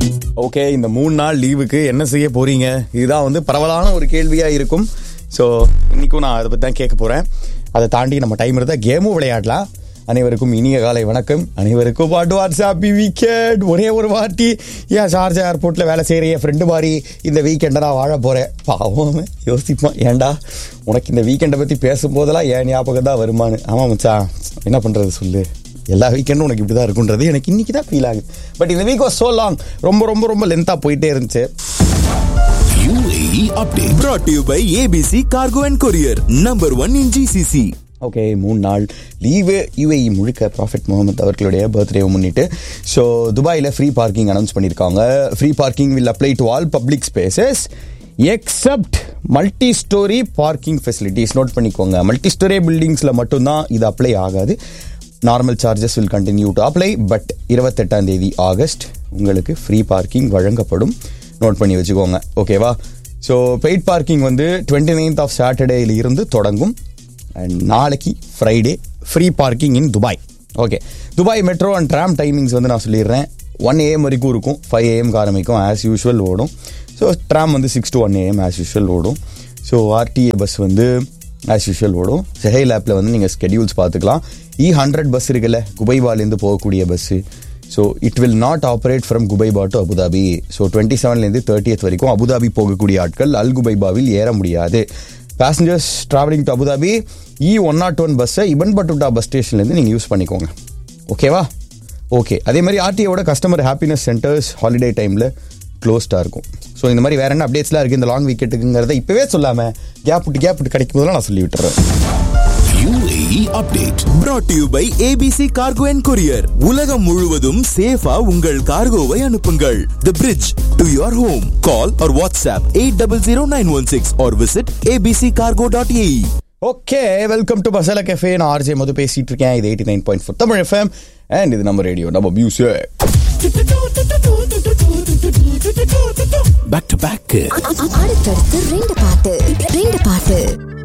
Okay இந்த மூணு நாள் லீவுக்கு என்ன செய்ய போறீங்க இதுதான் வந்து பரவலான ஒரு கேள்வியா இருக்கும் ஸோ இன்னைக்கும் நான் அதை பற்றி தான் கேட்க போறேன் அதை தாண்டி நம்ம டைம் இருந்தால் கேமும் விளையாடலாம் அனைவருக்கும் இனிய காலை வணக்கம் அனைவருக்கும் பாட்டு வாட்ஸ்அப் வீக்கெண்ட் ஒரே ஒரு வாட்டி ஏன் ஷார்ஜா ஏர்போர்ட்டில் வேலை செய்கிற என் ஃப்ரெண்டு மாதிரி இந்த வீக்கெண்டை நான் வாழ போகிறேன் பாவம் அவன் யோசிப்பான் ஏன்டா உனக்கு இந்த வீக்கெண்டை பற்றி பேசும்போதெல்லாம் ஏன் ஞாபகம் தான் வருமானு ஆமாம் மச்சான் என்ன பண்ணுறது சொல்லு எல்லா வீக்கெண்டும் உனக்கு இப்படி தான் இருக்குன்றது எனக்கு இன்னைக்கு தான் ஃபீல் ஆகுது பட் இந்த வீக் வாஸ் சோ லாங் ரொம்ப ரொம்ப ரொம்ப லென்த்தாக போயிட்டே இருந்துச்சு UAE update brought to you by ABC Cargo and Courier, number one in GCC. Okay மூணு நாள் லீவு யூஏஇ முழுக்க ப்ராஃபிட் முகமது அவர்களுடைய பர்த்டேவை முன்னிட்டு ஸோ துபாயில் ஃப்ரீ பார்க்கிங் அனௌன்ஸ் பண்ணியிருக்காங்க free parking will apply to all public spaces except multi storey parking facilities note பண்ணிக்கோங்க multi storey பில்டிங்ஸில் மட்டும்தான் இது அப்ளை ஆகாது normal charges will continue to apply but இருபத்தெட்டாம் தேதி ஆகஸ்ட் உங்களுக்கு ஃப்ரீ பார்க்கிங் வழங்கப்படும் நோட் பண்ணி வச்சுக்கோங்க ஓகேவா ஸோ பெய்ட் பார்க்கிங் வந்து டுவெண்ட்டி நைன்த் ஆஃப் சாட்டர்டேல இருந்து தொடங்கும் அண்ட் நாளைக்கு Friday free parking in Dubai okay Dubai metro and tram timings வந்து நான் சொல்லிடுறேன் ஒன் ஏஎம் வரைக்கும் இருக்கும் ஃபைவ் ஏஎம்க்கு ஆரம்பிக்கும் ஆஸ் யூஷுவல் ஓடும் ஸோ ட்ராம் வந்து six to one AM as usual ஓடும் ஸோ ஆர்டிஏ பஸ் வந்து ஆஸ் யூஷுவல் ஓடும் செஹைல் ஆப்பில் வந்து நீங்கள் ஸ்கெடியூல்ஸ் பார்த்துக்கலாம் இ ஹண்ட்ரட் பஸ் இருக்குல்ல குபைபாலேருந்து போகக்கூடிய bus so it will not operate from Ghubaiba to Abu Dhabi so twenty செவன்லேருந்து தேர்ட்டியத் வரைக்கும் அபுதாபி போகக்கூடிய ஆட்கள் அல் குபைபாவில் ஏற முடியாது passengers travelling to Abu Dhabi E one not one பஸ்ஸை இபன் பட்டுட்டா பஸ் ஸ்டேஷன்லேருந்து நீங்கள் யூஸ் பண்ணிக்கோங்க ஓகேவா ஓகே அதே மாதிரி ஆர்டிஓட கஸ்டமர் ஹாப்பினஸ் சென்டர்ஸ் ஹாலிடே டைமில் க்ளோஸ்டாக இருக்கும் ஸோ இந்த மாதிரி வேற என்ன அப்டேட்ஸ்லாம் இருக்குது இந்த லாங் வீக்கெட்டுங்கிறத இப்போவே சொல்லாமல் கேப் விட்டு கேப் விட்டு கிடைக்கும் போதெல்லாம் நான் சொல்லி விட்டுறேன் UAE update brought to you by ABC Cargo and Courier. உலகம் முழுவதும் சேஃபா உங்கள் கார்கோவை அனுப்புங்கள். The bridge to your home. Call or WhatsApp 800916 or visit abccargo.ae. Okay welcome to masala cafe நான் ஆர்ஜே மது பேசிட்டு இருக்கேன் இது eighty nine point four Tamil FM and இது நம்ம ரேடியோ நம்ம மியூசிக் Back to back. அடுத்தடுத்து ரெண்டு பாட்டு ரெண்டு பாட்டு